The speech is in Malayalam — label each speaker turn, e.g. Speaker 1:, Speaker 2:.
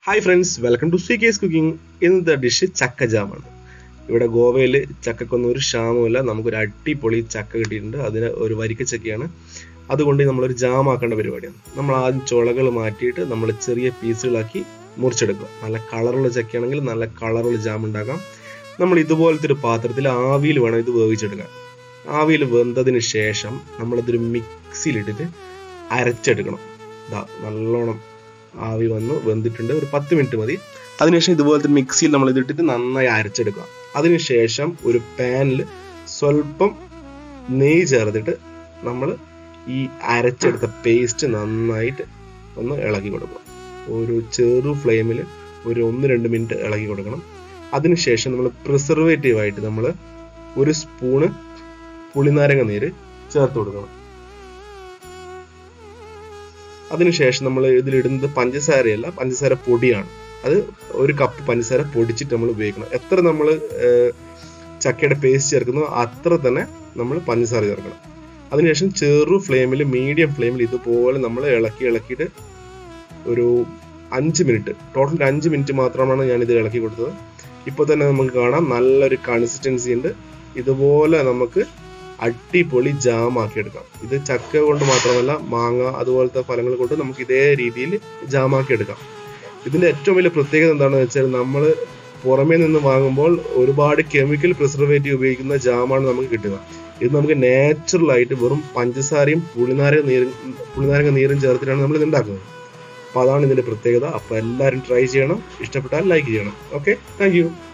Speaker 1: hi friends welcome to C case cooking ഇന്നത്തെ ഡിഷ് ചക്ക ജാമാണ് ഇവിടെ ഗോവയിൽ ചക്കക്കൊന്നും ഒരു ക്ഷാമമില്ല നമുക്കൊരു അടിപൊളി ചക്ക കിട്ടിയിട്ടുണ്ട് അതിന് ഒരു വരിക്ക ചക്കയാണ് അതുകൊണ്ട് നമ്മളൊരു ജാം ആക്കേണ്ട പരിപാടിയാണ് നമ്മൾ ആദ്യം ചുളകൾ മാറ്റിയിട്ട് നമ്മൾ ചെറിയ പീസുകളാക്കി മുറിച്ചെടുക്കുക നല്ല കളറുള്ള ചക്കയാണെങ്കിൽ നല്ല കളറുള്ള ജാം ഉണ്ടാക്കാം നമ്മൾ ഇതുപോലത്തെ ഒരു പാത്രത്തിൽ ആവിയിൽ വേണം ഇത് വേവിച്ചെടുക്കാൻ ആവിയിൽ വെന്തതിന് ശേഷം നമ്മളിതൊരു മിക്സിയിലിട്ടിട്ട് അരച്ചെടുക്കണം ഇതാ നല്ലോണം ആവി വന്ന് വെന്തിട്ടുണ്ട് ഒരു പത്ത് മിനിറ്റ് മതി അതിനുശേഷം ഇതുപോലത്തെ മിക്സിയിൽ നമ്മൾ ഇതിട്ടിട്ട് നന്നായി അരച്ചെടുക്കുക അതിനുശേഷം ഒരു പാനിൽ സ്വല്പം നെയ്യ് ചേർത്തിട്ട് നമ്മൾ ഈ അരച്ചെടുത്ത പേസ്റ്റ് നന്നായിട്ട് ഒന്ന് ഇളക്കി കൊടുക്കുക ഒരു ചെറു ഫ്ലെയിമിൽ ഒരു ഒന്ന് രണ്ട് മിനിറ്റ് ഇളക്കി കൊടുക്കണം അതിനുശേഷം നമ്മൾ പ്രിസർവേറ്റീവ് ആയിട്ട് നമ്മൾ ഒരു സ്പൂണ് പുളിനാരങ്ങ നീര് ചേർത്ത് കൊടുക്കണം അതിനുശേഷം നമ്മൾ ഇതിലിടുന്നത് പഞ്ചസാരയല്ല പഞ്ചസാര പൊടിയാണ് അത് ഒരു കപ്പ് പഞ്ചസാര പൊടിച്ചിട്ട് നമ്മൾ ഉപയോഗിക്കണം എത്ര നമ്മൾ ചക്കയുടെ പേസ്റ്റ് ചേർക്കുന്നോ അത്ര തന്നെ നമ്മൾ പഞ്ചസാര ചേർക്കണം അതിനുശേഷം ചെറു ഫ്ലെയിമിൽ മീഡിയം ഫ്ലെയിമിൽ ഇതുപോലെ നമ്മൾ ഇളക്കി ഇളക്കിയിട്ട് ഒരു അഞ്ച് മിനിറ്റ് ടോട്ടൽ അഞ്ച് മിനിറ്റ് മാത്രമാണ് ഞാൻ ഇത് ഇളക്കി കൊടുത്തത് ഇപ്പോൾ തന്നെ നമുക്ക് കാണാം നല്ലൊരു കൺസിസ്റ്റൻസി ഉണ്ട് ഇതുപോലെ നമുക്ക് അടിപൊളി ജാം ആക്കി എടുക്കാം ഇത് ചക്ക കൊണ്ട് മാത്രമല്ല മാങ്ങ അതുപോലത്തെ ഫലങ്ങൾ കൊണ്ട് നമുക്ക് ഇതേ രീതിയിൽ ജാം ആക്കി എടുക്കാം ഇതിന്റെ ഏറ്റവും വലിയ പ്രത്യേകത എന്താണെന്ന് വെച്ചാൽ നമ്മൾ പുറമേ നിന്ന് വാങ്ങുമ്പോൾ ഒരുപാട് കെമിക്കൽ പ്രിസർവേറ്റീവ് ഉപയോഗിക്കുന്ന ജാമാണ് നമുക്ക് കിട്ടുക ഇത് നമുക്ക് നാച്ചുറൽ ആയിട്ട് വെറും പഞ്ചസാരയും പുളിനാരങ്ങ നീരും പുളിനാരങ്ങ നീരും ചേർത്തിട്ടാണ് നമ്മൾ ഇത് ഉണ്ടാക്കുന്നത് അപ്പോൾ അതാണ് ഇതിന്റെ പ്രത്യേകത അപ്പോൾ എല്ലാവരും ട്രൈ ചെയ്യണം ഇഷ്ടപ്പെട്ടാൽ ലൈക്ക് ചെയ്യണം ഓക്കെ താങ്ക്